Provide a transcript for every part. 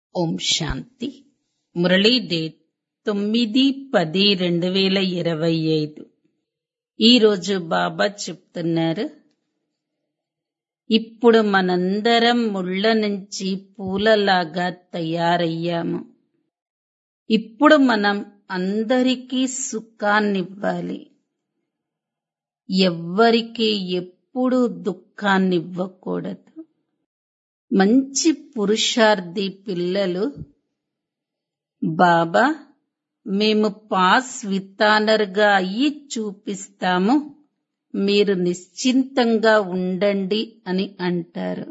ఓం శాంతి Murali date తొమ్మిది పది రెండు వేల ఇరవై ఐదు ఈరోజు బాబా చెప్తున్నారు ఇప్పుడు మనందరం ముళ్ళ నుంచి పూలలాగా తయారయ్యాము ఇప్పుడు మనం అందరికీ సుఖాన్నివ్వాలి ఎవ్వరికీ ఎప్పుడూ దుఃఖాన్నివ్వకూడదు మంచి పురుషార్థి పిల్లలు బాబా మేము పాస్ విత్తానర్గా అయ్యి చూపిస్తాము మీరు నిశ్చింతంగా ఉండండి అని అంటారు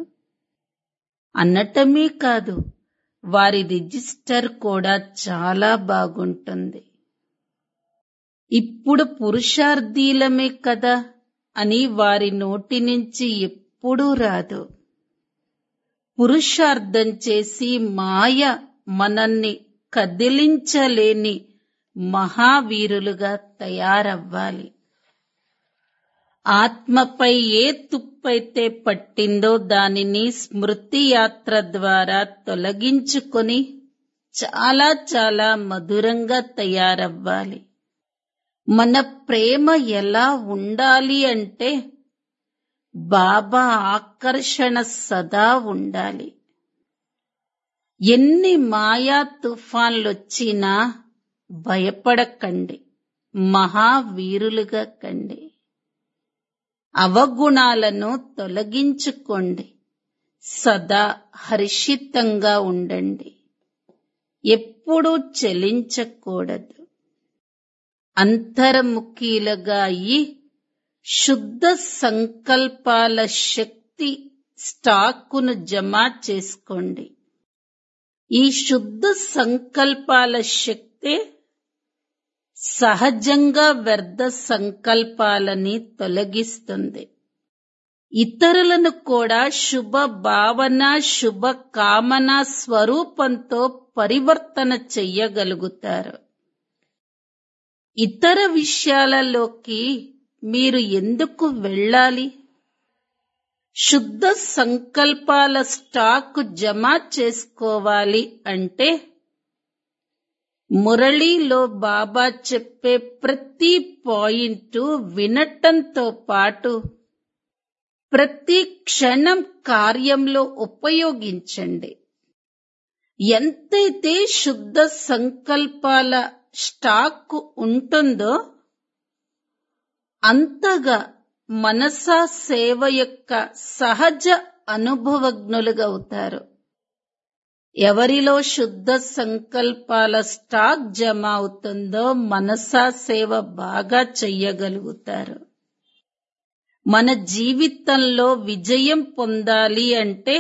అనటమే కాదు వారి రిజిస్టర్ కూడా చాలా బాగుంటుంది ఇప్పుడు పురుషార్థీలమే కదా అని వారి నోటి నుంచి ఎప్పుడూ రాదు పురుషార్థం చేసి మాయ మనల్ని కదిలించలేని మహావీరులుగా తయారవ్వాలి ఆత్మపై ఏ తుప్పైతే పట్టిందో దానిని స్మృతి యాత్ర ద్వారా తొలగించుకొని చాలా చాలా మధురంగా తయారవ్వాలి మన ప్రేమ ఎలా ఉండాలి అంటే బాబా ఆకర్షణ సదా ఉండాలి ఎన్ని మాయా తుఫాన్లొచ్చినా భయపడకండి మహావీరులుగా కండి అవగుణాలను తొలగించుకోండి సదా హర్షితంగా ఉండండి ఎప్పుడూ చలించకూడదు అంతర్ముఖీలుగా అయి శుద్ధ సంకల్పాల శక్తి స్టాకును జమ చేసుకోండి ఈ శుద్ధ సంకల్పాల శక్తే సహజంగా వ్యర్థ సంకల్పాలని తొలగిస్తుంది ఇతరులను కూడా శుభ భావన శుభ కామన స్వరూపంతో పరివర్తన చెయ్యగలుగుతారు ఇతర విషయాలలోకి మీరు ఎందుకు వెళ్ళాలి శుద్ధ సంకల్పాల స్టాక్ జమ చేసుకోవాలి అంటే మురళీలో బాబా చెప్పే ప్రతి పాయింట్ వినటంతో పాటు ప్రతి క్షణం కార్యంలో ఉపయోగించండి ఎంతైతే శుద్ధ సంకల్పాల స్టాక్ ఉంటుందో అంతగా మనసా సేవ యొక్క సహజ అనుభవజ్ఞులుగా అవుతారు ఎవరిలో శుద్ధ సంకల్పాల స్టాక్ జమ అవుతుందో మనసా సేవ బాగా చెయ్యగలుగుతారు మన జీవితంలో విజయం పొందాలి అంటే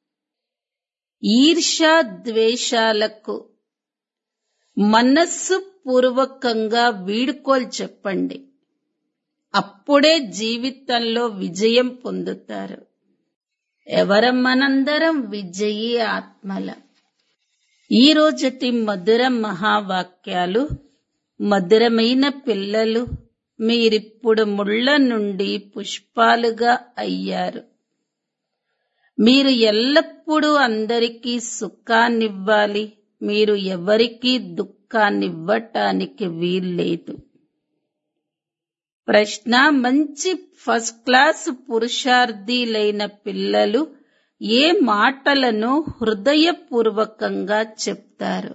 ఈర్షా ద్వేషాలకు మనస్సు పూర్వకంగా వీడుకోలు చెప్పండి అప్పుడే జీవితంలో విజయం పొందుతారు ఎవరం మనందరం విజయీ ఆత్మల ఈ రోజటి మధుర మహావాక్యాలు మధురమైన పిల్లలు మీరిప్పుడు ముళ్ళ నుండి పుష్పాలుగా అయ్యారు మీరు ఎల్లప్పుడూ అందరికీ సుఖాన్నివ్వాలి మీరు ఎవరికీ దుఃఖాన్నివ్వటానికి వీల్లేదు ప్రశ్న మంచి ఫస్ట్ క్లాస్ పురుషార్థీలైన పిల్లలు ఏ మాటలను హృదయపూర్వకంగా చెప్తారు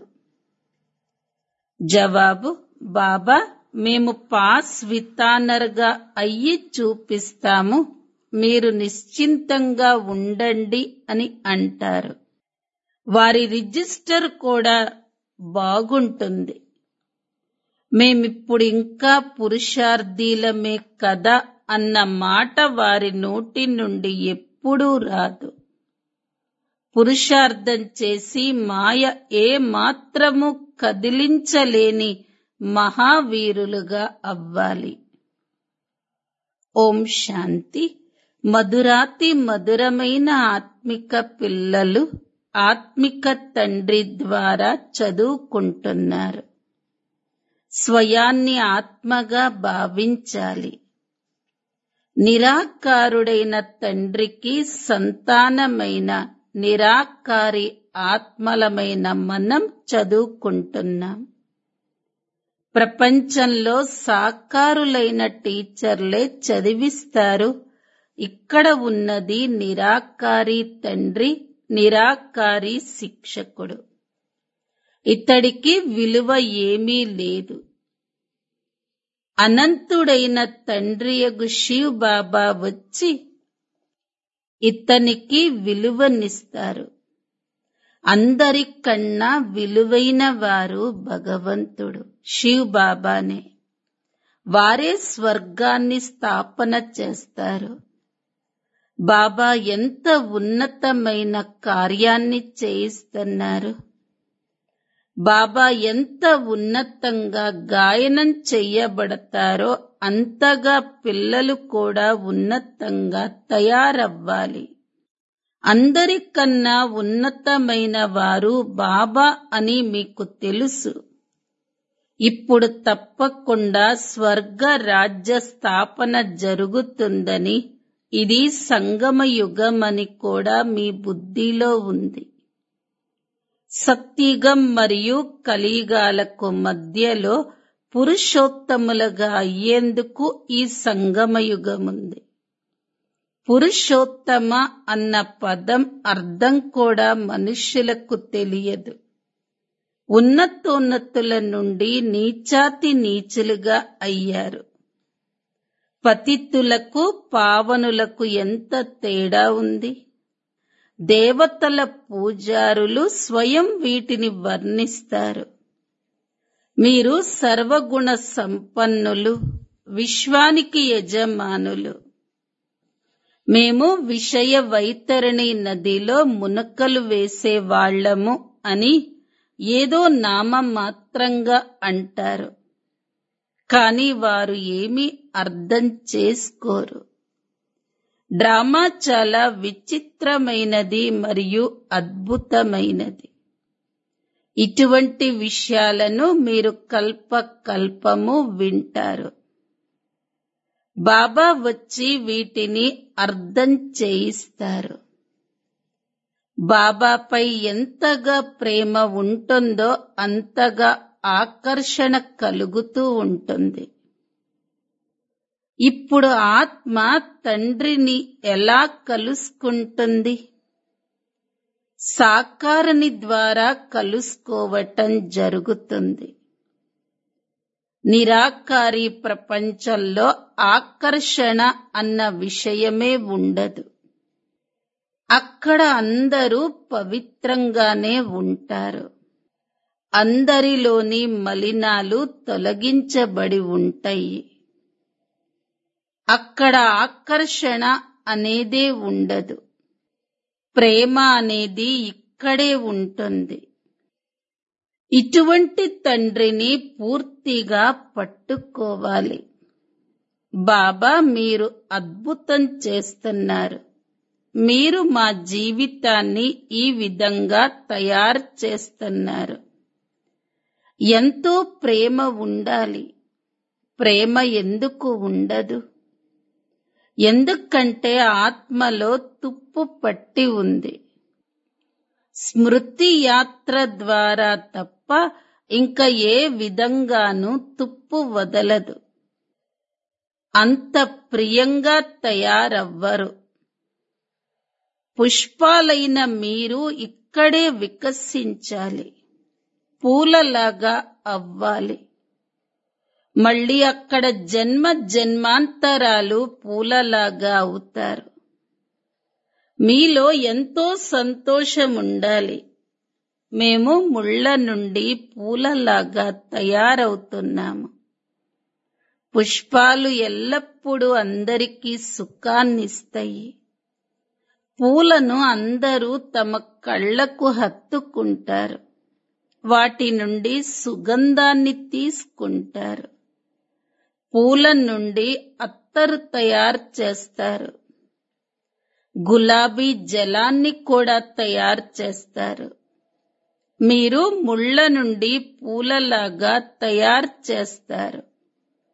జవాబు బాబా మేము పాస్ వితానర్గా అయ్యి చూపిస్తాము మీరు నిశ్చింతంగా ఉండండి అని అంటారు వారి రిజిస్టర్ కూడా బాగుంటుంది మేమిప్పుడు ఇంకా పురుషార్థీలమే కదా అన్న మాట వారి నోటి నుండి ఎప్పుడూ రాదు పురుషార్థం చేసి మాయ ఏ మాత్రము కదిలించలేని మహావీరులుగా అవ్వాలి ఓం శాంతి మధురాతి మధురమైన ఆత్మిక పిల్లలు ఆత్మిక తండ్రి ద్వారా చదువుకుంటున్నారు స్వయాన్ని ఆత్మగా భావించాలి నిరాకారుడైన తండ్రికి సంతానమైన నిరాకారి ఆత్మలమైన మనం చదువుకుంటున్నాం ప్రపంచంలో సాకారులైన టీచర్లే చదివిస్తారు ఇక్కడ ఉన్నది నిరాకారి తండ్రి నిరాకారి శిక్షకుడు ఇతడికి విలువ ఏమీ లేదు అనంతుడైన తండ్రియగు శివ్ బాబా వచ్చి ఇతనికి విలువనిస్తారు అందరికన్నా విలువైన వారు భగవంతుడు శివ్ బాబానే వారే స్వర్గాన్ని స్థాపన చేస్తారు బాబా ఎంత ఉన్నతమైన కార్యాన్ని చేయిస్తున్నారు బాబా ఎంత ఉన్నతంగా గాయనం చెయ్యబడతారో అంతగా పిల్లలు కూడా ఉన్నతంగా తయారవ్వాలి అందరికన్నా ఉన్నతమైన వారు బాబా అని మీకు తెలుసు ఇప్పుడు తప్పకుండా స్వర్గ రాజ్య స్థాపన జరుగుతుందని ఇది సంగమ యుగమని కూడా మీ బుద్ధిలో ఉంది సత్యుగం మరియు కలియుగాలకు మధ్యలో పురుషోత్తములుగా అయ్యేందుకు ఈ సంగమ యుగముంది పురుషోత్తమ అన్న పదం అర్థం కూడా మనుష్యులకు తెలియదు ఉన్నతోన్నతుల నుండి నీచాతి నీచులుగా అయ్యారు పతితులకు పావనులకు ఎంత తేడా ఉంది దేవతల పూజారులు స్వయం వీటిని వర్ణిస్తారు మీరు సర్వగుణ సంపన్నులు విశ్వానికి యజమానులు మేము విషయ వైతరణి నదిలో మునకలు వేసే వాళ్ళము అని ఏదో నామమాత్రంగా అంటారు కాని వారు ఏమీ అర్థం చేసుకోరు డ్రామా చాలా విచిత్రమైనది మరియు అద్భుతమైనది ఇటువంటి విషయాలను మీరు కల్ప కల్పము వింటారు బాబా వచ్చి వీటిని అర్థం చేయిస్తారు బాబాపై ఎంతగా ప్రేమ ఉంటుందో అంతగా ఆకర్షణ కలుగుతూ ఉంటుంది ఇప్పుడు ఆత్మ తండ్రిని ఎలా కలుసుకుంటుంది సాకారని ద్వారా కలుసుకోవటం జరుగుతుంది నిరాకారి ప్రపంచంలో ఆకర్షణ అన్న విషయమే ఉండదు అక్కడ అందరూ పవిత్రంగానే ఉంటారు అందరిలోని మలినాలు తొలగించబడి ఉంటాయి అక్కడ ఆకర్షణ అనేదే ఉండదు ప్రేమ అనేది ఇక్కడే ఉంటుంది ఇటువంటి తండ్రిని పూర్తిగా పట్టుకోవాలి బాబా మీరు అద్భుతం చేస్తున్నారు మీరు మా జీవితాన్ని ఈ విధంగా తయారు చేస్తున్నారు ఎంతో ప్రేమ ఉండాలి ప్రేమ ఎందుకు ఉండదు ఎందుకంటే ఆత్మలో తుప్పు పట్టి ఉంది స్మృతి యాత్ర ద్వారా తప్ప ఇంకా ఏ విధంగానూ తుప్పు వదలదు అంత ప్రియంగా తయారవ్వరు పుష్పాలైన మీరు ఇక్కడే వికసించాలి పూలలాగా అవ్వాలి మళ్ళీ అక్కడ జన్మ జన్మాంతరాలు పూలలాగా అవుతారు మీలో ఎంతో సంతోషం ఉండాలి మేము ముళ్ళ నుండి పూలలాగా తయారవుతున్నాము పుష్పాలు ఎల్లప్పుడూ అందరికీ సుఖాన్నిస్తాయి పూలను అందరూ తమ కళ్ళకు హత్తుకుంటారు వాటి నుండి సుగంధాన్ని తీసుకుంటారు పూల నుండి అత్తరు తయారు చేస్తారు గులాబీ జలాన్ని కూడా తయారు చేస్తారు మీరు ముళ్ళ నుండి పూలలాగా తయారు చేస్తారు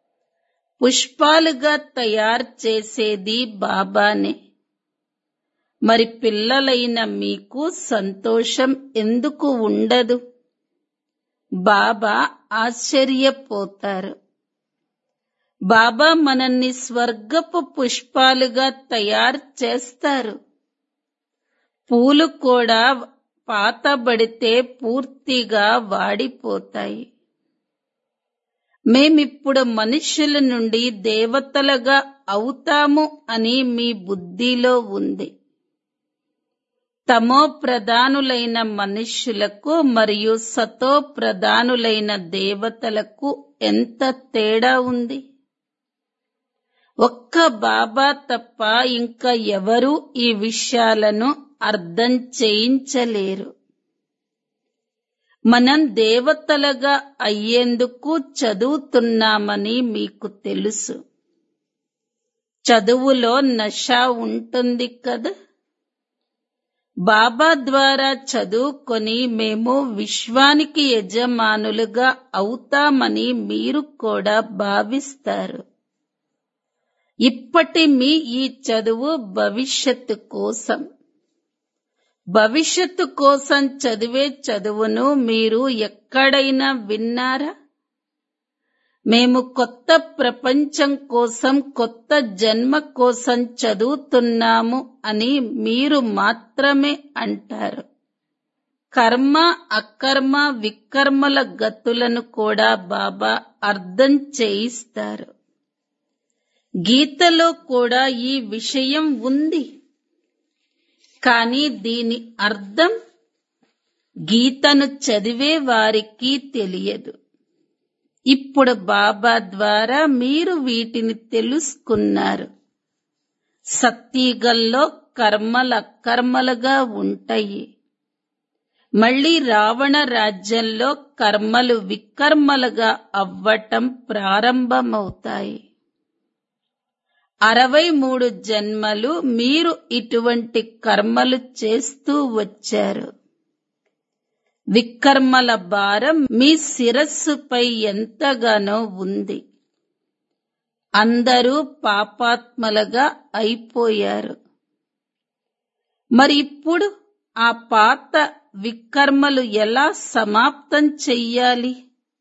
పుష్పాలుగా తయారు చేసేది బాబానే మరి పిల్లలైన మీకు సంతోషం ఎందుకు ఉండదు బాబా ఆశ్చర్యపోతారు బాబా మనల్ని స్వర్గపు పుష్పాలుగా తయారు చేస్తారు పూలు కూడా పాతబడితే పూర్తిగా వాడిపోతాయి మేమిప్పుడు మనుష్యుల నుండి దేవతలుగా అవుతాము అని మీ బుద్ధిలో ఉంది తమో ప్రధానులైన మనుష్యులకు మరియు సతో ప్రధానులైన దేవతలకు ఎంత తేడా ఉంది ఒక్క బాబా తప్ప ఇంకా ఎవరూ ఈ విషయాలను అర్థం చేయించలేరు మనం దేవతలుగా అయ్యేందుకు చదువుతున్నామని మీకు తెలుసు చదువులో నష ఉంటుంది కదా బాబా ద్వారా చదువుకొని మేము విశ్వానికి యజమానులుగా అవుతామని మీరు కూడా భావిస్తారు ఇప్పటి మీ ఈ చదువు భవిష్యత్తు కోసం భవిష్యత్తు కోసం చదివే చదువును మీరు ఎక్కడైనా విన్నారా మేము కొత్త ప్రపంచం కోసం కొత్త జన్మ కోసం చదువుతున్నాము అని మీరు మాత్రమే అంటారు కర్మ అకర్మ వికర్మల గతులను కూడా బాబా అర్థం చేయిస్తారు గీతలో కూడా ఈ విషయం ఉంది కానీ దీని అర్థం గీతను చదివే వారికి తెలియదు ఇప్పుడు బాబా ద్వారా మీరు వీటిని తెలుసుకున్నారు సత్యగల్లో కర్మలు అకర్మలుగా ఉంటాయి మళ్ళీ రావణ రాజ్యంలో కర్మలు వికర్మలుగా అవ్వటం ప్రారంభమవుతాయి అరవై మూడు జన్మలు మీరు ఇటువంటి కర్మలు చేస్తూ వచ్చారు వికర్మల భారం మీ శిరస్సుపై ఎంతగానో ఉంది అందరూ పాపాత్మలుగా అయిపోయారు మరి ఇప్పుడు ఆ పాత వికర్మలు ఎలా సమాప్తం చెయ్యాలి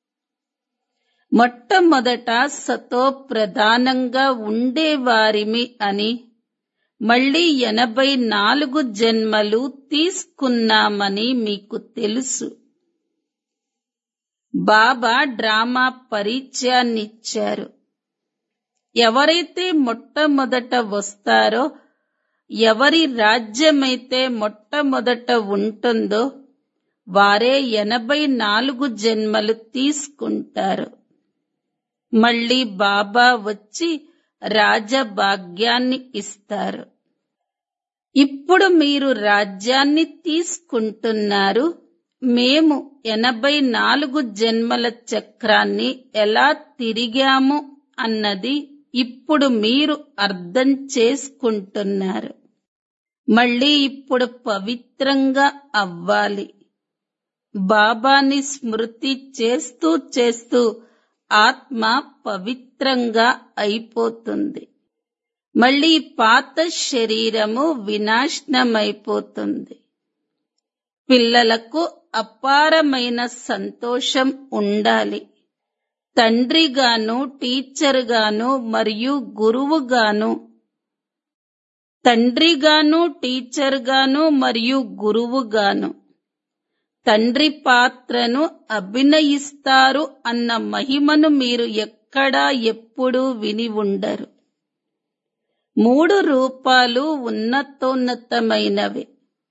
మొట్టమొదట సతో ప్రధానంగా ఉండేవారిమి అని మళ్ళీ ఎనభై నాలుగు జన్మలు తీసుకున్నామని మీకు తెలుసు బాబా డ్రామా పరిచయాన్నిచ్చారు ఎవరైతే మొట్టమొదట వస్తారో ఎవరి రాజ్యమైతే మొట్టమొదట ఉంటుందో వారే ఎనభై నాలుగు జన్మలు తీసుకుంటారు మళ్ళీ బాబా వచ్చి రాజభాగ్యాన్ని ఇస్తారు ఇప్పుడు మీరు రాజ్యాన్ని తీసుకుంటున్నారు మేము ఎనభై నాలుగు జన్మల చక్రాన్ని ఎలా తిరిగాము అన్నది ఇప్పుడు మీరు అర్థం చేసుకుంటున్నారు మళ్ళీ ఇప్పుడు పవిత్రంగా అవ్వాలి బాబాని స్మృతి చేస్తూ చేస్తూ ఆత్మ పవిత్రంగా అయిపోతుంది మళ్ళీ పాత శరీరము వినాశనమైపోతుంది పిల్లలకు అపారమైన సంతోషం ఉండాలి తండ్రిగాను టీచర్గాను మరియు గురువుగాను తండ్రిగాను టీచర్గాను మరియు గురువుగాను తండ్రి పాత్రను అభినయిస్తారు అన్న మహిమను మీరు ఎక్కడా ఎప్పుడూ విని ఉండరు మూడు రూపాలు ఉన్నతోన్నతమైనవి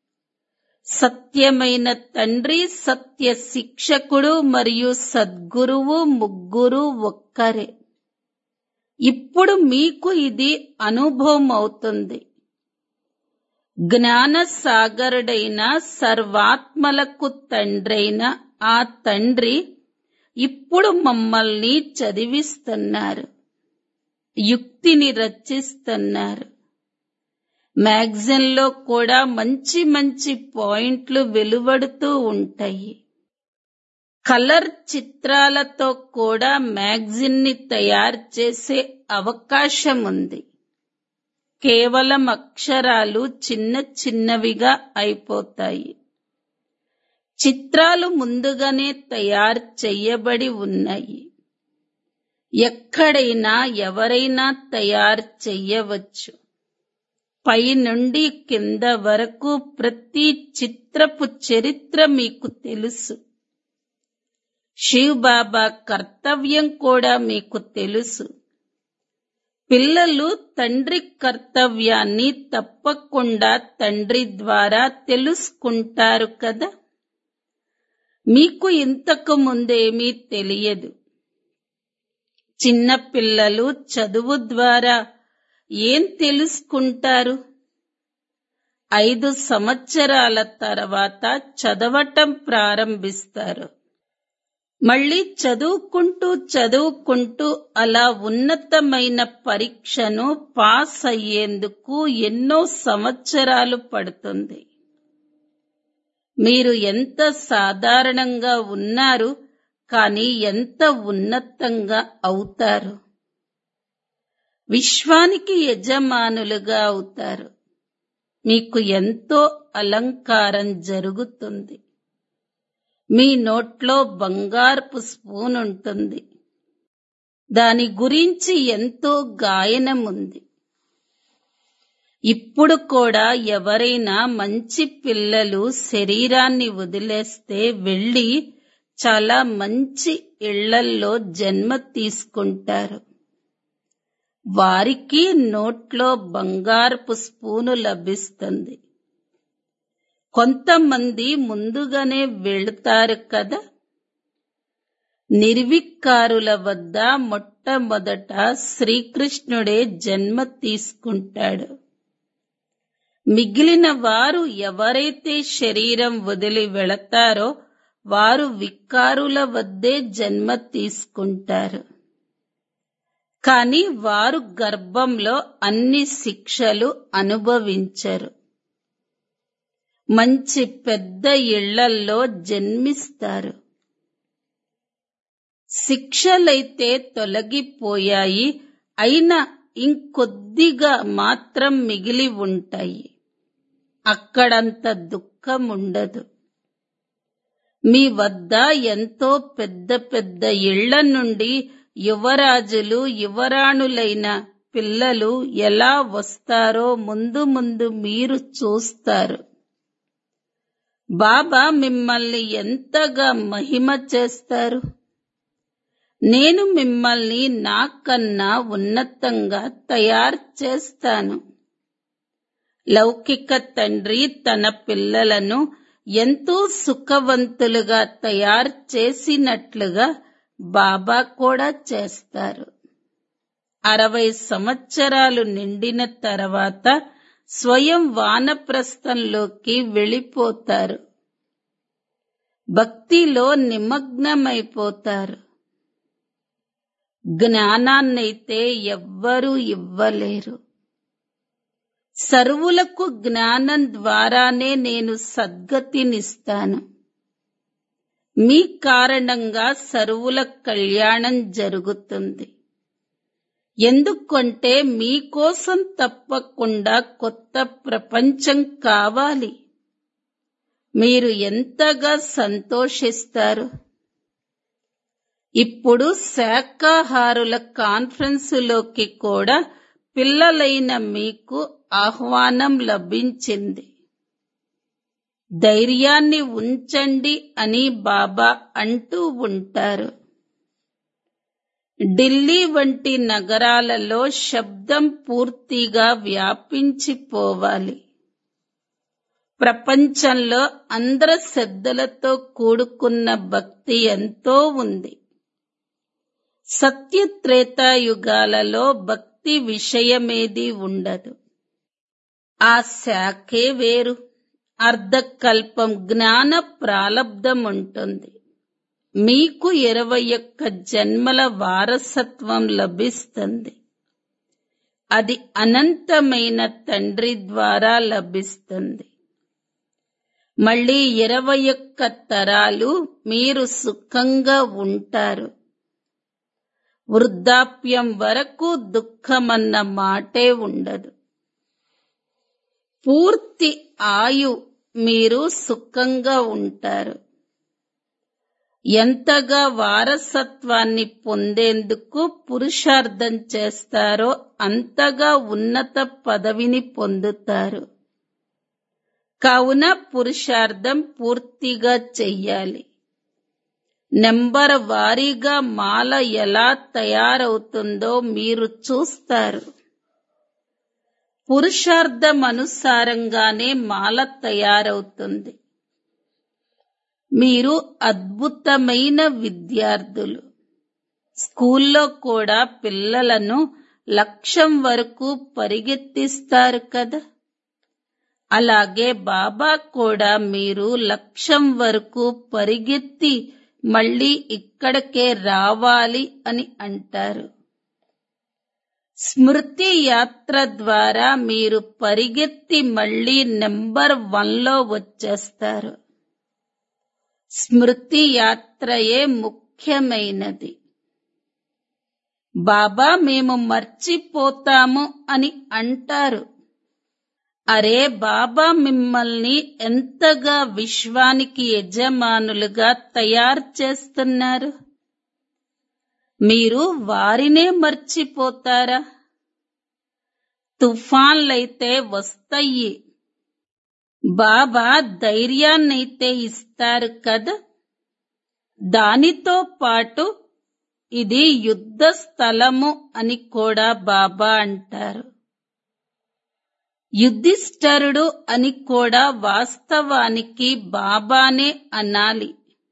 సత్యమైన తండ్రి సత్య శిక్షకుడు మరియు సద్గురువు ముగ్గురు ఒక్కరే ఇప్పుడు మీకు ఇది అనుభవం అవుతుంది జ్ఞాన సాగరుడైన సర్వాత్మలకు తండ్రైన ఆ తండ్రి ఇప్పుడు మమ్మల్ని చదివిస్తున్నారు యుక్తిని రచిస్తున్నారు మ్యాగజైన్లో కూడా మంచి మంచి పాయింట్లు వెలువడుతూ ఉంటాయి కలర్ చిత్రాలతో కూడా మ్యాగజిన్ ని తయారు చేసే అవకాశం ఉంది కేవలం అక్షరాలు చిన్న చిన్నవిగా అయిపోతాయి చిత్రాలు ముందుగానే తయారు చెయ్యబడి ఉన్నాయి ఎక్కడైనా ఎవరైనా తయారు చెయ్యవచ్చు పై నుండి కింద వరకు ప్రతి చిత్రపు చరిత్ర మీకు తెలుసు శివ్ బాబా కర్తవ్యం కూడా మీకు తెలుసు పిల్లలు తండ్రి కర్తవ్యాన్ని తప్పకుండా తండ్రి ద్వారా తెలుసుకుంటారు కదా మీకు ఇంతకు ముందేమీ తెలియదు చిన్న పిల్లలు చదువు ద్వారా ఏం తెలుసుకుంటారు ఐదు సంవత్సరాల తర్వాత చదవటం ప్రారంభిస్తారు మళ్ళీ చదువుకుంటూ చదువుకుంటూ అలా ఉన్నతమైన పరీక్షను పాస్ అయ్యేందుకు ఎన్నో సంవత్సరాలు పడుతుంది మీరు ఎంత సాధారణంగా ఉన్నారు కానీ ఎంత ఉన్నతంగా అవుతారు విశ్వానికి యజమానులుగా అవుతారు మీకు ఎంతో అలంకారం జరుగుతుంది మీ నోట్లో బంగారపు స్పూన్ ఉంటుంది దాని గురించి ఎంతో గాయనం ఉంది ఇప్పుడు కూడా ఎవరైనా మంచి పిల్లలు శరీరాన్ని వదిలేస్తే వెళ్ళి చాలా మంచి ఇళ్లల్లో జన్మ తీసుకుంటారు వారికి నోట్లో బంగారపు స్పూను లభిస్తుంది కొంతమంది ముందుగానే వెళుతారు కదా నిర్వికారుల వద్ద మొట్టమొదట శ్రీకృష్ణుడే జన్మ తీసుకుంటాడు మిగిలిన వారు ఎవరైతే శరీరం వదిలి వెళతారో వారు వికారుల వద్దే జన్మ తీసుకుంటారు కాని వారు గర్భంలో అన్ని శిక్షలు అనుభవించరు మంచి పెద్ద ఇళ్లల్లో జన్మిస్తారు శిక్షలైతే తొలగిపోయాయి అయినా ఇంకొద్దిగా మాత్రం మిగిలి ఉంటాయి అక్కడంత దుఃఖం ఉండదు మీ వద్ద ఎంతో పెద్ద పెద్ద ఇళ్ల నుండి యువరాజులు యువరాణులైన పిల్లలు ఎలా వస్తారో ముందు ముందు మీరు చూస్తారు బాబా మిమ్మల్ని ఎంతగా మహిమ చేస్తారు నేను మిమ్మల్ని నాకన్నా ఉన్నతంగా తయారు చేస్తాను లౌకిక తండ్రి తన పిల్లలను ఎంతో సుఖవంతులుగా తయారు చేసినట్లుగా బాబా కూడా చేస్తారు అరవై సంవత్సరాలు నిండిన తర్వాత స్వయం వానప్రస్థంలోకి వెళ్ళిపోతారు భక్తిలో నిమగ్నమైపోతారు జ్ఞానాన్నైతే ఎవ్వరూ ఇవ్వలేరు సర్వులకు జ్ఞానం ద్వారానే నేను సద్గతినిస్తాను మీ కారణంగా సర్వుల కళ్యాణం జరుగుతుంది ఎందుకంటే మీకోసం తప్పకుండా కొత్త ప్రపంచం కావాలి మీరు ఎంతగా సంతోషిస్తారు ఇప్పుడు శాకాహారుల కాన్ఫరెన్సులోకి కూడా పిల్లలైన మీకు ఆహ్వానం లభించింది ధైర్యాన్ని ఉంచండి అని బాబా అంటూ ఉంటారు ఢిల్లీ వంటి నగరాలలో శబ్దం పూర్తిగా వ్యాపించిపోవాలి ప్రపంచంలో అందర శ్రద్ధలతో కూడుకున్న భక్తి ఎంతో ఉంది సత్యత్రేతాయుగాలలో భక్తి విషయమేది ఉండదు ఆ శాఖే వేరు అర్ధకల్పం జ్ఞాన ప్రాలబ్ధం ఉంటుంది మీకు ఇరవై ఒక్క జన్మల వారసత్వం లభిస్తుంది అది అనంతమైన తండ్రి ద్వారా లభిస్తుంది మళ్ళీ ఇరవై ఒక్క తరాలు మీరు సుఖంగా ఉంటారు వృద్ధాప్యం వరకు దుఃఖమన్న మాటే ఉండదు పూర్తి ఆయు మీరు సుఖంగా ఉంటారు ఎంతగా వారసత్వాన్ని పొందేందుకు పురుషార్థం చేస్తారో అంతగా ఉన్నత పదవిని పొందుతారు కావున పురుషార్థం పూర్తిగా చెయ్యాలి నెంబర్ వారీగా మాల ఎలా తయారవుతుందో మీరు చూస్తారు పురుషార్థం అనుసారంగానే మాల తయారవుతుంది మీరు అద్భుతమైన విద్యార్థులు స్కూల్లో కూడా పిల్లలను లక్ష్యం వరకు పరిగెత్తిస్తారు కదా అలాగే బాబా కూడా మీరు లక్ష్యం వరకు పరిగెత్తి మళ్ళీ ఇక్కడికే రావాలి అని అంటారు స్మృతి యాత్ర ద్వారా మీరు పరిగెత్తి మళ్ళీ నెంబర్ వన్లో వచ్చేస్తారు స్మృతి యాత్రయే ముఖ్యమైనది బాబా మేము మర్చిపోతాము అని అంటారు అరే బాబా మిమ్మల్ని ఎంతగా విశ్వానికి యజమానులుగా తయారు చేస్తున్నారు మీరు వారినే మర్చిపోతారా తుఫాన్లైతే వస్తాయి బాబా ధైర్యాన్నైతే ఇస్తారు కదా దానితో పాటు ఇది యుద్ధ స్థలము అని కూడా బాబా అంటారు యుధిష్ఠరుడు అని కూడా వాస్తవానికి బాబానే అనాలి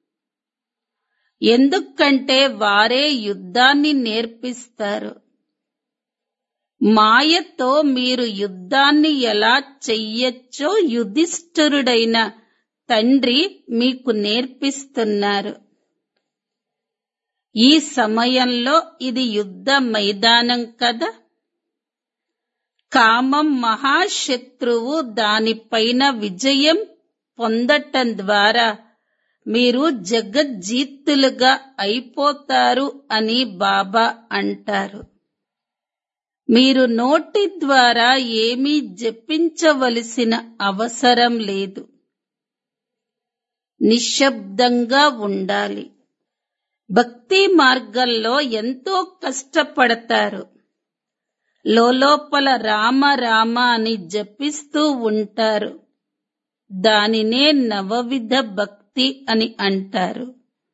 ఎందుకంటే వారే యుద్ధాన్ని నేర్పిస్తారు మాయతో మీరు యుద్ధాన్ని ఎలా చెయ్యొచ్చో యుధిష్ఠరుడైన తండ్రి మీకు నేర్పిస్తున్నారు ఈ సమయంలో ఇది యుద్ధ మైదానం కదా కామం మహాశత్రువు దానిపైన విజయం పొందటం ద్వారా మీరు జగజ్జీతులుగా అయిపోతారు అని బాబా అంటారు మీరు నోటి ద్వారా ఏమీ జపించవలసిన అవసరం లేదు నిశ్శబ్దంగా ఉండాలి భక్తి మార్గంలో ఎంతో కష్టపడతారు లోపల రామ రామ అని జపిస్తూ ఉంటారు దానినే నవవిధ భక్తి అని అంటారు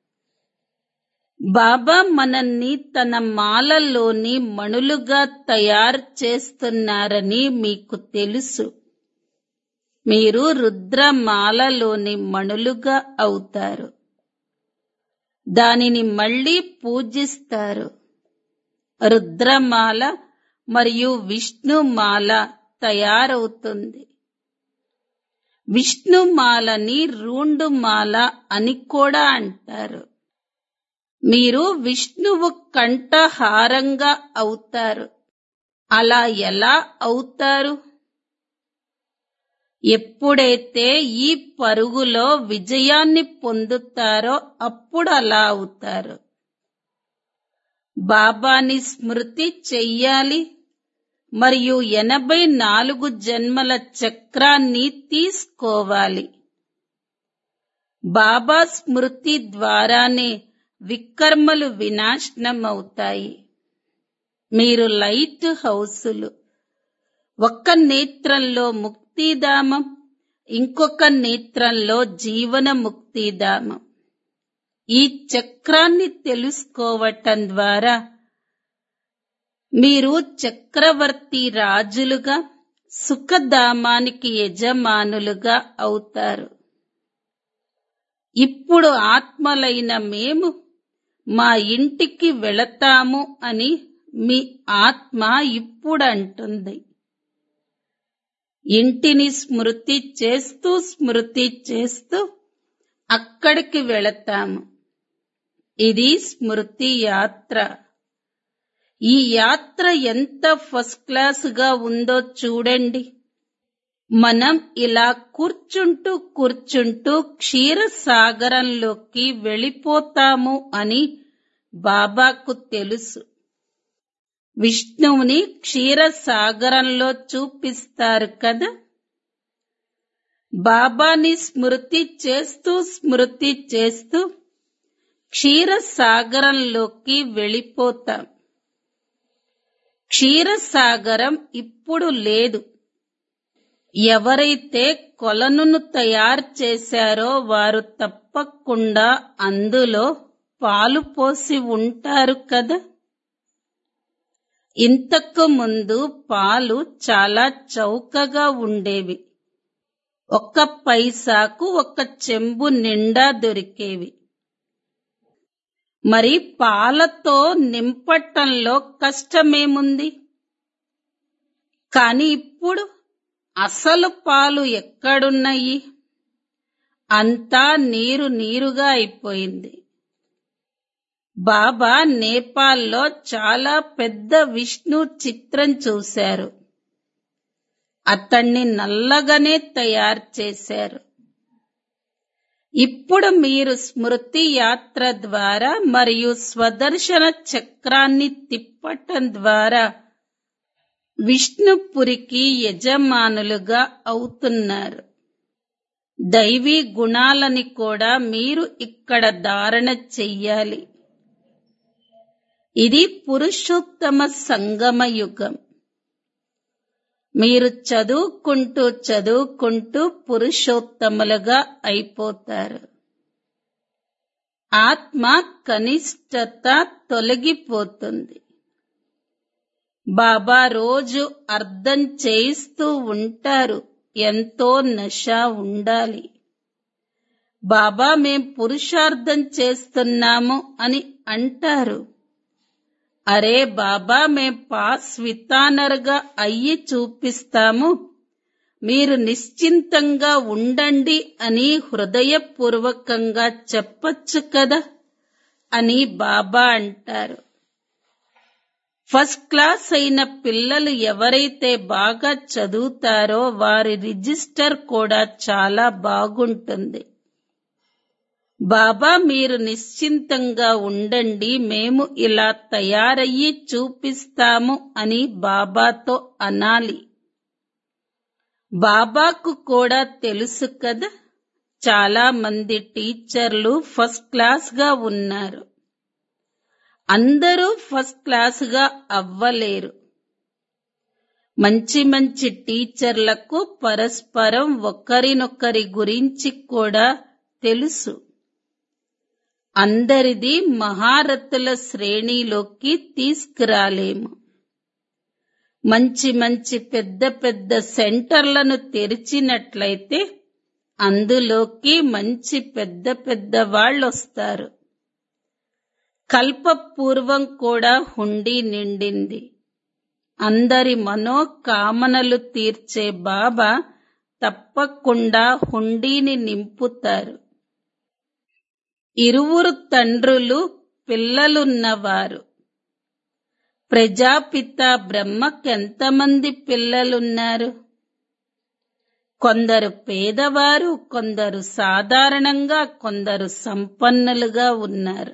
బాబా మనల్ని తన మాలలోని మణులుగా తయారు చేస్తున్నారని మీకు తెలుసు మీరు రుద్రమాలలోని మణులుగా అవుతారు దానిని మళ్ళీ పూజిస్తారు రుద్రమాల మరియు విష్ణుమాల తయారవుతుంది విష్ణుమాలని రూండుమాల అని కూడా అంటారు మీరు విష్ణువు కంఠహారంగా అవుతారు అలా ఎలా అవుతారు ఎప్పుడైతే ఈ పరుగులో విజయాన్ని పొందుతారో అప్పుడు అలా అవుతారు బాబాని స్మృతి చెయ్యాలి మరియు ఎనభై నాలుగు జన్మల చక్రాన్ని తీసుకోవాలి బాబా స్మృతి ద్వారానే వికర్మలు వినాశనమవుతాయి మీరు లైట్ హౌసులు ఒక్క నేత్రంలో ముక్తిధామం ఇంకొక నేత్రంలో జీవన ముక్తిధామం ఈ చక్రాన్ని తెలుసుకోవటం ద్వారా మీరు చక్రవర్తి రాజులుగా సుఖధామానికి యజమానులుగా అవుతారు ఇప్పుడు ఆత్మలైన మేము మా ఇంటికి వెళతాము అని మీ ఆత్మ ఇప్పుడు అంటుంది ఇంటిని స్మృతి చేస్తూ స్మృతి చేస్తూ అక్కడికి వెళతాము ఇది స్మృతి యాత్ర ఈ యాత్ర ఎంత ఫస్ట్ క్లాసుగా ఉందో చూడండి మనం ఇలా కూర్చుంటూ కూర్చుంటూ క్షీరసాగరంలోకి వెళ్ళిపోతాము అని బాబాకు తెలుసు విష్ణువుని క్షీరసాగరంలో చూపిస్తారు కదా బాబాని స్మృతి చేస్తూ స్మృతి చేస్తూ క్షీరసాగరంలోకి వెళ్ళిపోతాం క్షీరసాగరం ఇప్పుడు లేదు ఎవరైతే కొలనును తయారు చేశారో వారు తప్పకుండా అందులో పాలు పోసి ఉంటారు కదా ఇంతకు ముందు పాలు చాలా చౌకగా ఉండేవి ఒక్క పైసాకు ఒక చెంబు నిండా దొరికేవి మరి పాలతో నింపటంలో కష్టమేముంది కాని ఇప్పుడు అసలు పాలు ఎక్కడున్నాయి అంతా నీరు నీరుగా అయిపోయింది బాబా నేపాల్లో చాలా పెద్ద విష్ణు చిత్రం చూశారు అతన్ని నల్లగానే తయారు చేశారు ఇప్పుడు మీరు స్మృతి యాత్ర ద్వారా మరియు స్వదర్శన చక్రాన్ని తిప్పటం ద్వారా విష్ణుపురికి యజమానులుగా అవుతున్నారు దైవీ గుణాలని కూడా మీరు ఇక్కడ ధారణ చెయ్యాలి ఇది పురుషోత్తమ సంగమ యుగం మీరు చదువుకుంటూ చదువుకుంటూ పురుషోత్తములుగా అయిపోతారు ఆత్మ కనిష్టత తొలగిపోతుంది బాబా రోజు అర్థం చేయిస్తూ ఉంటారు ఎంతో నష ఉండాలి బాబా మేం పురుషార్థం చేస్తున్నాము అని అంటారు అరే బాబా మేం పాస్ వితానర్గా అయ్యి చూపిస్తాము మీరు నిశ్చింతంగా ఉండండి అని హృదయపూర్వకంగా చెప్పొచ్చు కదా అని బాబా అంటారు ఫస్ట్ క్లాస్ అయిన పిల్లలు ఎవరైతే బాగా చదువుతారో వారి రిజిస్టర్ కూడా చాలా బాగుంటుంది బాబా మీరు నిశ్చింతంగా ఉండండి మేము ఇలా తయారయ్యి చూపిస్తాము అని బాబాతో అనాలి బాబాకు కూడా తెలుసు కదా చాలా మంది టీచర్లు ఫస్ట్ క్లాస్ గా ఉన్నారు అందరూ ఫస్ట్ క్లాస్ గా అవ్వలేరు మంచి మంచి టీచర్లకు పరస్పరం ఒకరినొకరి గురించి కూడా తెలుసు అందరిది మహారథుల శ్రేణిలోకి తీసుకురాలేము మంచి మంచి పెద్ద పెద్ద సెంటర్లను తెరిచినట్లయితే అందులోకి మంచి పెద్ద పెద్ద వాళ్ళు వస్తారు కల్పపూర్వం కూడా హుండీ నిండింది అందరి మనోకామనలు తీర్చే బాబా తప్పకుండా హుండీని నింపుతారు ఇరువురు తండ్రులు పిల్లలున్నవారు ప్రజాపిత బ్రహ్మకెంతమంది పిల్లలున్నారు కొందరు పేదవారు కొందరు సాధారణంగా కొందరు సంపన్నులుగా ఉన్నారు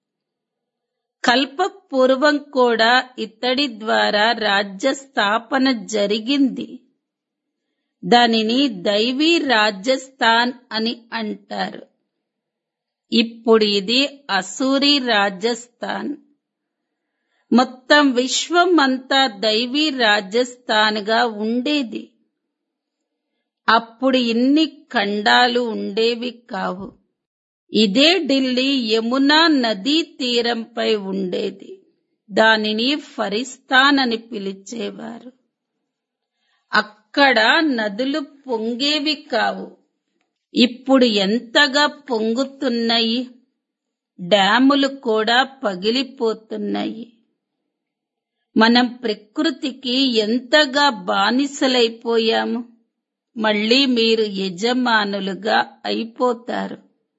కల్పపూర్వం కూడా ఇతడి ద్వారా రాజ్య స్థాపన జరిగింది దానిని దైవీ రాజస్థాన్ అని అంటారు ఇప్పుడు ఇది అసూరి రాజస్థాన్ మొత్తం విశ్వం అంతా దైవీ రాజస్థాన్గా ఉండేది అప్పుడు ఇన్ని ఖండాలు ఉండేవి కావు ఇదే ఢిల్లీ యమునా నదీ తీరంపై ఉండేది దానిని ఫరిస్తాన్ అని పిలిచేవారు అక్కడ నదులు పొంగేవి కావు ఇప్పుడు ఎంతగా పొంగుతున్నాయి డ్యాములు కూడా పగిలిపోతున్నాయి మనం ప్రకృతికి ఎంతగా బానిసలైపోయాము మళ్ళీ మీరు యజమానులుగా అయిపోతారు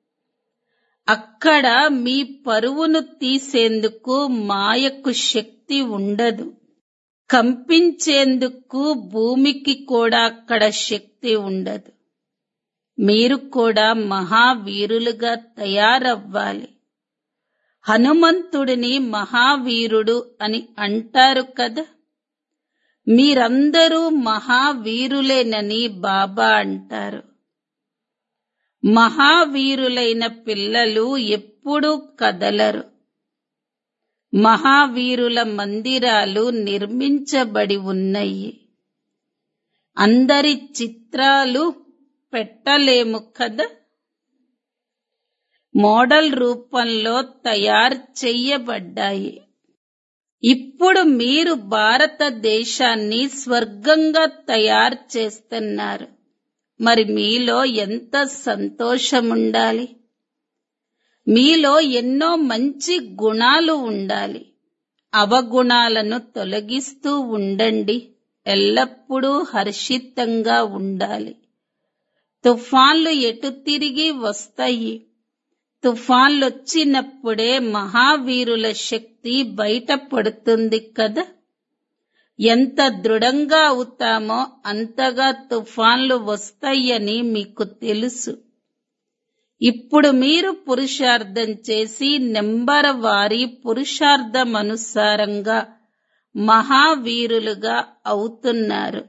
అక్కడ మీ పరువును తీసేందుకు మాయకు శక్తి ఉండదు కంపించేందుకు భూమికి కూడా అక్కడ శక్తి ఉండదు మీరు కూడా మహావీరులుగా తయారవ్వాలి హనుమంతుడిని మహావీరుడు అని అంటారు కదా మీరందరూ మహావీరులేనని బాబా అంటారు మహావీరులైన పిల్లలు ఎప్పుడూ కదలరు మహావీరుల మందిరాలు నిర్మించబడి ఉన్నాయి అందరి చిత్రాలు పెట్టలేము కదా మోడల్ రూపంలో తయారు చెయ్యబడ్డాయి ఇప్పుడు మీరు భారతదేశాన్ని స్వర్గంగా తయారు చేస్తున్నారు మరి మీలో ఎంత సంతోషముండాలి మీలో ఎన్నో మంచి గుణాలు ఉండాలి అవగుణాలను తొలగిస్తూ ఉండండి ఎల్లప్పుడూ హర్షితంగా ఉండాలి తుఫాన్లు ఎటు తిరిగి వస్తాయి తుఫాన్లొచ్చినప్పుడే మహావీరుల శక్తి బయటపడుతుంది కదా ఎంత దృఢంగా అవుతామో అంతగా తుఫాన్లు వస్తాయని మీకు తెలుసు ఇప్పుడు మీరు పురుషార్థం చేసి నెంబర్ వారి పురుషార్థమనుసారంగా మహావీరులుగా అవుతున్నారు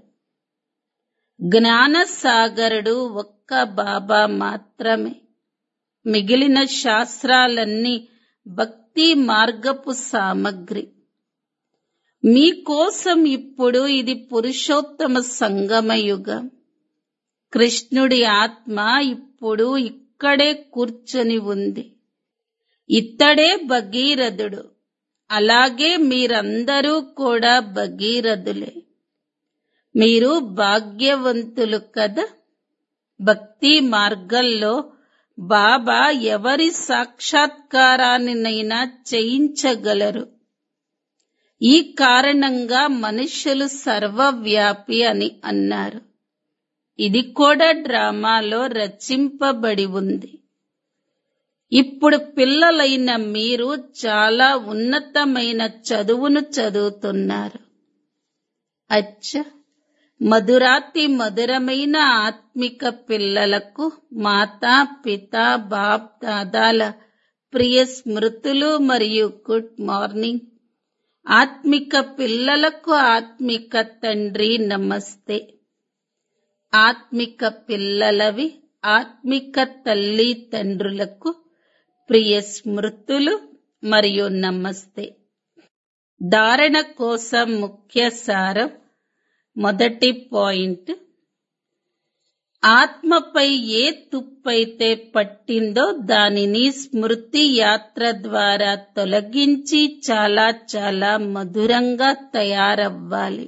జ్ఞానసాగరుడు ఒక్క బాబా మాత్రమే మిగిలిన శాస్త్రాలన్నీ భక్తి మార్గపు సామగ్రి మీకోసం ఇప్పుడు ఇది పురుషోత్తమ సంగమయుగం కృష్ణుడి ఆత్మ ఇప్పుడు ఇక్కడే కూర్చొని ఉంది ఇత్తడే భగీరథుడు అలాగే మీరందరూ కూడా భగీరథులే మీరు భాగ్యవంతులు కదా భక్తి మార్గంలో బాబా ఎవరి సాక్షాత్కారాన్నినైనా చేయించగలరు ఈ కారణంగా మనుష్యులు సర్వవ్యాపి అని అన్నారు ఇది కూడా డ్రామాలో రచింపబడి ఉంది ఇప్పుడు పిల్లలైన మీరు చాలా ఉన్నతమైన చదువును చదువుతున్నారు అచ్చ మధురాతి మధురమైన ఆత్మిక పిల్లలకు మాతా పిత బాప్ దాదాల ప్రియ స్మృతులు మరియు గుడ్ మార్నింగ్ ఆత్మిక పిల్లలకు ఆత్మిక తండ్రి నమస్తే ఆత్మిక పిల్లలవి ఆత్మిక తల్లి తండ్రులకు ప్రియ స్మృతులు మరియు నమస్తే ధారణ కోసం ముఖ్య సారం మొదటి పాయింట్ ఆత్మపై ఏ తుప్పైతే పట్టిందో దానిని స్మృతి యాత్ర ద్వారా తొలగించి చాలా చాలా మధురంగా తయారవ్వాలి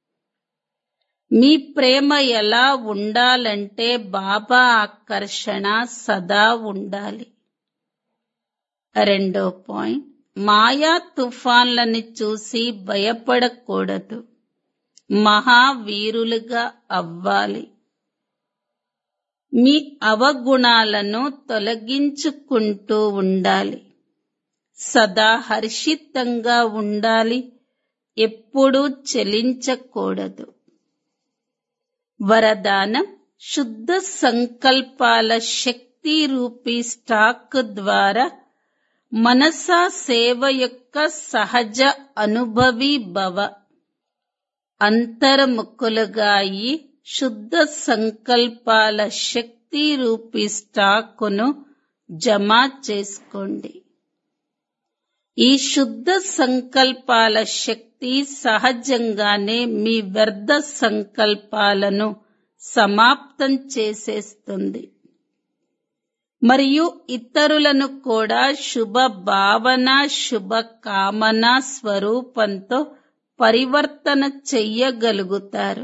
మీ ప్రేమ ఎలా ఉండాలంటే బాబా ఆకర్షణ సదా ఉండాలి రెండో పాయింట్ మాయా తుఫాన్లని చూసి భయపడకూడదు మహావీరులుగా అవ్వాలి మీ అవగుణాలను తొలగించుకుంటూ ఉండాలి సదా హర్షితంగా ఉండాలి ఎప్పుడూ చెలించకూడదు వరదానం శుద్ధ సంకల్పాల శక్తి రూపీ స్టాక్ ద్వారా మనసా సేవ యొక్క సహజ అనుభవి భవ అంతర్ముఖులుగా అయి శుద్ధ సంకల్పాల శక్తి రూపీ స్టాకును జమ చేసుకోండి ఈ శుద్ధ సంకల్పాల శక్తి సహజంగానే మీ వ్యర్థ సంకల్పాలను సమాప్తం చేసేస్తుంది మరియు ఇతరులను కూడా శుభ భావన శుభ కామన స్వరూపంతో పరివర్తన చెయ్యగలుగుతారు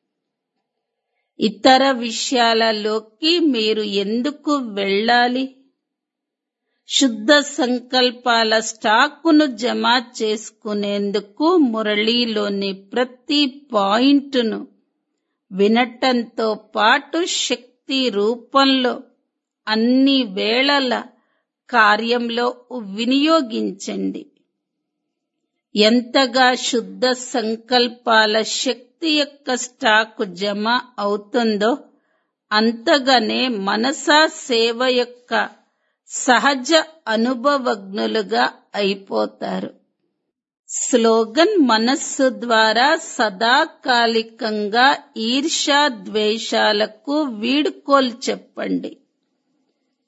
ఇతర విషయాలలోకి మీరు ఎందుకు వెళ్ళాలి శుద్ధ సంకల్పాల స్టాకును జమ చేసుకునేందుకు మురళీలోని ప్రతి పాయింట్ను వినటంతో పాటు శక్తి రూపంలో అన్ని వేళల కార్యంలో వినియోగించండి ఎంతగా శుద్ధ సంకల్పాల శక్తి యొక్క స్టాకు జమ అవుతుందో అంతగానే మనసా సేవ యొక్క సహజ అనుభవజ్ఞులుగా అయిపోతారు స్లోగన్ మనస్సు ద్వారా సదాకాలికంగా ఈర్ష్యా ద్వేషాలకు వీడుకోలు చెప్పండి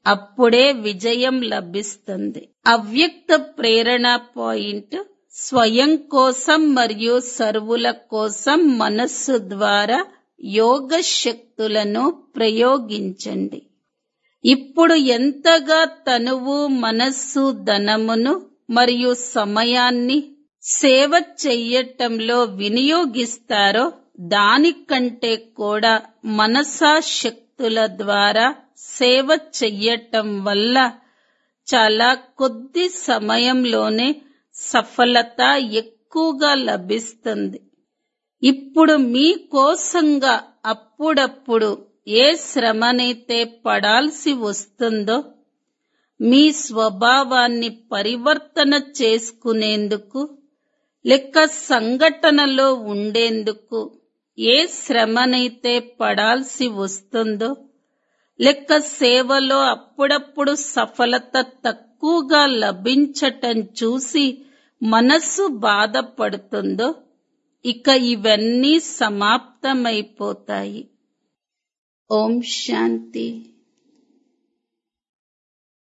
అప్పుడే విజయం లభిస్తుంది అవ్యక్త ప్రేరణ పాయింట్ స్వయం కోసం మరియు సర్వుల కోసం మనస్సు ద్వారా యోగ శక్తులను ప్రయోగించండి ఇప్పుడు ఎంతగా తనువు మనస్సు ధనమును మరియు సమయాన్ని సేవ చెయ్యటంలో వినియోగిస్తారో దానికంటే కూడా మనసా శక్తుల ద్వారా సేవ చెయ్యటం వల్ల చాలా కొద్ది సమయంలోనే సఫలత ఎక్కువగా లభిస్తుంది ఇప్పుడు మీ కోసంగా అప్పుడప్పుడు ఏ శ్రమనైతే పడాల్సి వస్తుందో మీ స్వభావాన్ని పరివర్తన చేసుకునేందుకు లెక్క సంఘటనలో ఉండేందుకు ఏ శ్రమనైతే పడాల్సి వస్తుందో లెక్క సేవలో అప్పుడప్పుడు సఫలత తక్కువగా లభించటం చూసి మనస్సు బాధపడుతుందో ఇక ఇవన్నీ సమాప్తమైపోతాయి ఓం శాంతి